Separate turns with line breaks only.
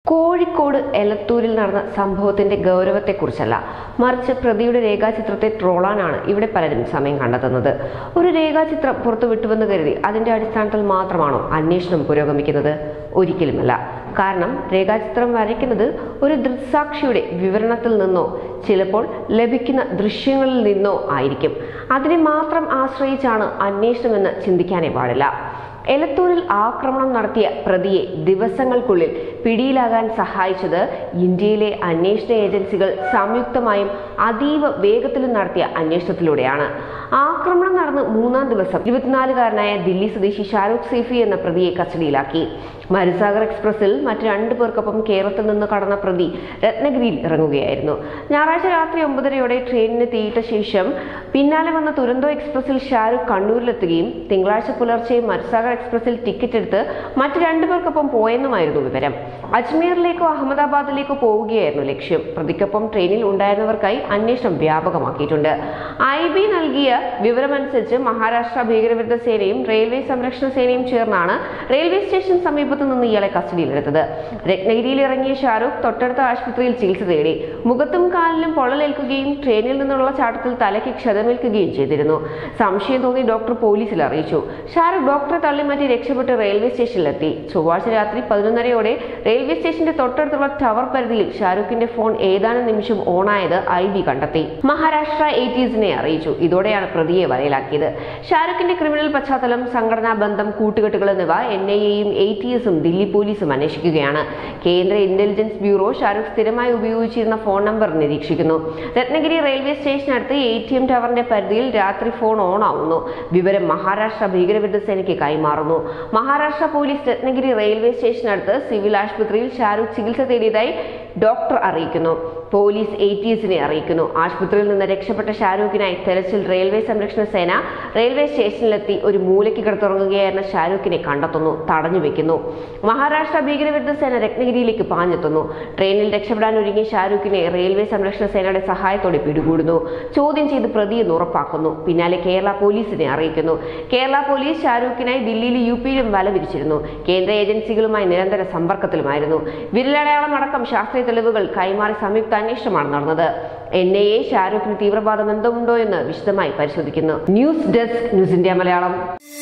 കോഴിക്കോട് എലത്തൂരിൽ നടന്ന സംഭവത്തിന്റെ ഗൗരവത്തെക്കുറിച്ചല്ല മറിച്ച് പ്രതിയുടെ രേഖാചിത്രത്തെ ട്രോളാനാണ് ഇവിടെ പലരും സമയം കണ്ടെത്തുന്നത് ഒരു രേഖാചിത്രം പുറത്തുവിട്ടുവെന്ന് കരുതി അതിന്റെ അടിസ്ഥാനത്തിൽ മാത്രമാണോ അന്വേഷണം പുരോഗമിക്കുന്നത് ഒരിക്കലുമല്ല കാരണം രേഖാചിത്രം വരയ്ക്കുന്നത് ഒരു ദൃക്സാക്ഷിയുടെ വിവരണത്തിൽ നിന്നോ ചിലപ്പോൾ ലഭിക്കുന്ന ദൃശ്യങ്ങളിൽ നിന്നോ ആയിരിക്കും അതിനെ മാത്രം ആശ്രയിച്ചാണ് അന്വേഷണമെന്ന് ചിന്തിക്കാനേ പാടില്ല എലത്തൂരിൽ ആക്രമണം നടത്തിയ പ്രതിയെ ദിവസങ്ങൾക്കുള്ളിൽ പിടിയിലാകാൻ സഹായിച്ചത് ഇന്ത്യയിലെ അന്വേഷണ ഏജൻസികൾ സംയുക്തമായും അതീവ വേഗത്തിലും നടത്തിയ അന്വേഷണത്തിലൂടെയാണ് ആക്രമണം നടന്ന് മൂന്നാം ദിവസം ഇരുപത്തിനാലുകാരനായ ദില്ലി സ്വദേശി ഷാരൂഖ് സീഫി എന്ന പ്രതിയെ കസ്റ്റഡിയിലാക്കി മരുസാഗർ എക്സ്പ്രസിൽ മറ്റ് രണ്ടു പേർക്കൊപ്പം കേരളത്തിൽ നിന്ന് കടന്ന പ്രതി രത്നഗിരിയിൽ ഇറങ്ങുകയായിരുന്നു ഞായറാഴ്ച രാത്രി ഒമ്പതരയോടെ ട്രെയിനിന് തീയിട്ട ശേഷം പിന്നാലെ വന്ന തുരന്തോ എക്സ്പ്രസിൽ ഷാരൂഖ് കണ്ണൂരിലെത്തുകയും തിങ്കളാഴ്ച പുലർച്ചെ മരുസാഗർ എക്സ്പ്രസിൽ ടിക്കറ്റ് എടുത്ത് മറ്റ് രണ്ടുപേർക്കൊപ്പം പോയെന്നുമായിരുന്നു വിവരം അജ്മീറിലേക്കോ അഹമ്മദാബാദിലേക്കോ പോവുകയായിരുന്നു ലക്ഷ്യം പ്രതിക്കൊപ്പം ട്രെയിനിൽ ഉണ്ടായിരുന്നവർക്കായി അന്വേഷണം വ്യാപകമാക്കിയിട്ടുണ്ട് ഐ ബി നൽകിയ വിവരമനുസരിച്ച് മഹാരാഷ്ട്ര ഭീകരവിരുദ്ധ സേനയും റെയിൽവേ സംരക്ഷണ സേനയും ചേർന്നാണ് റെയിൽവേ സ്റ്റേഷൻ സമീപത്ത് നിന്ന് ഇയാളെ കസ്റ്റഡിയിലെടുത്തത് രത്നഗിരിയിൽ ഇറങ്ങിയ ഷാരൂഖ് തൊട്ടടുത്ത ആശുപത്രിയിൽ ചികിത്സ തേടി മുഖത്തും കാലിലും പൊള്ളലേൽക്കുകയും ട്രെയിനിൽ നിന്നുള്ള ചാട്ടത്തിൽ തലയ്ക്ക് ക്ഷതമേൽക്കുകയും ചെയ്തിരുന്നു സംശയം തോന്നി ഡോക്ടർ പോലീസിൽ അറിയിച്ചു ഷാരൂഖ് ഡോക്ടറെ തള്ളിമാറ്റി രക്ഷപ്പെട്ട് റെയിൽവേ സ്റ്റേഷനിലെത്തി ചൊവ്വാഴ്ച രാത്രി പതിനൊന്നരയോടെ റെയിൽവേ സ്റ്റേഷന്റെ തൊട്ടടുത്തുള്ള ടവർ പരിധിയിൽ ഷാരൂഖിന്റെ ഫോൺ ഏതാനും നിമിഷം ഓണായത് ഐ ബി കണ്ടെത്തി മഹാരാഷ്ട്ര എയ്റ്റീസിനെ അറിയിച്ചു ഇതോടെയാണ് പ്രതിയെ വലയിലാക്കിയത് ഷാരൂഖിന്റെ ക്രിമിനൽ പശ്ചാത്തലം സംഘടനാ ബന്ധം കൂട്ടുകെട്ടുകൾ എന്നിവ എൻ ഐ എയും എ ടി എസും ദില്ലി പോലീസും അന്വേഷിക്കുകയാണ് കേന്ദ്ര ഇന്റലിജൻസ് ബ്യൂറോ ഷാരൂഖ് സ്ഥിരമായി ഉപയോഗിച്ചിരുന്ന ഫോൺ നമ്പർ നിരീക്ഷിക്കുന്നു രത്നഗിരി റെയിൽവേ സ്റ്റേഷനടുത്ത് എ ടി എം ടവറിന്റെ പരിധിയിൽ രാത്രി ഫോൺ ഓൺ ആവുന്നു വിവരം മഹാരാഷ്ട്ര ഭീകരവിരുദ്ധ സേനയ്ക്ക് കൈമാറുന്നു മഹാരാഷ്ട്ര പോലീസ് രത്നഗിരി റെയിൽവേ സ്റ്റേഷനടുത്ത് സിവിൽ ആശുപത്രിയിൽ ഷാരൂഖ് ചികിത്സ തേടിയതായി ഡോക്ടർ അറിയിക്കുന്നു പോലീസ് എ ടി എസിനെ അറിയിക്കുന്നു ആശുപത്രിയിൽ നിന്ന് രക്ഷപ്പെട്ട ഷാരൂഖിനായി തെരച്ചിൽ റെയിൽവേ സംരക്ഷണ സേന റെയിൽവേ സ്റ്റേഷനിലെത്തി ഒരു മൂലയ്ക്ക് കിടത്തുറങ്ങുകയായിരുന്ന ഷാരൂഖിനെ കണ്ടെത്തുന്നു തടഞ്ഞു വെക്കുന്നു മഹാരാഷ്ട്ര ഭീകരവിരുദ്ധ സേന രത്നഗിരിയിലേക്ക് പാഞ്ഞെത്തുന്നു ട്രെയിനിൽ രക്ഷപ്പെടാൻ ഒരുങ്ങിയ ഷാരൂഖിനെ റെയിൽവേ സംരക്ഷണ സേനയുടെ സഹായത്തോടെ പിടികൂടുന്നു ചോദ്യം ചെയ്ത് പ്രതിയെന്ന് ഉറപ്പാക്കുന്നു പിന്നാലെ കേരള പോലീസിനെ അറിയിക്കുന്നു കേരള പോലീസ് ഷാരൂഖിനായി ദില്ലിയിലും യു പിയിലും വല വിരിച്ചിരുന്നു കേന്ദ്ര ഏജൻസികളുമായി നിരന്തര സമ്പർക്കത്തിലുമായിരുന്നു വിരലടയാളം അടക്കം ശാസ്ത്രീയ തെളിവുകൾ കൈമാറി സംയുക്ത അന്വേഷണമാണ് നടന്നത് എൻ ഐ എ ഷാരൂഖിന് തീവ്രവാദ ബന്ധമുണ്ടോ എന്ന് വിശദമായി പരിശോധിക്കുന്നു news desk news India Malayalam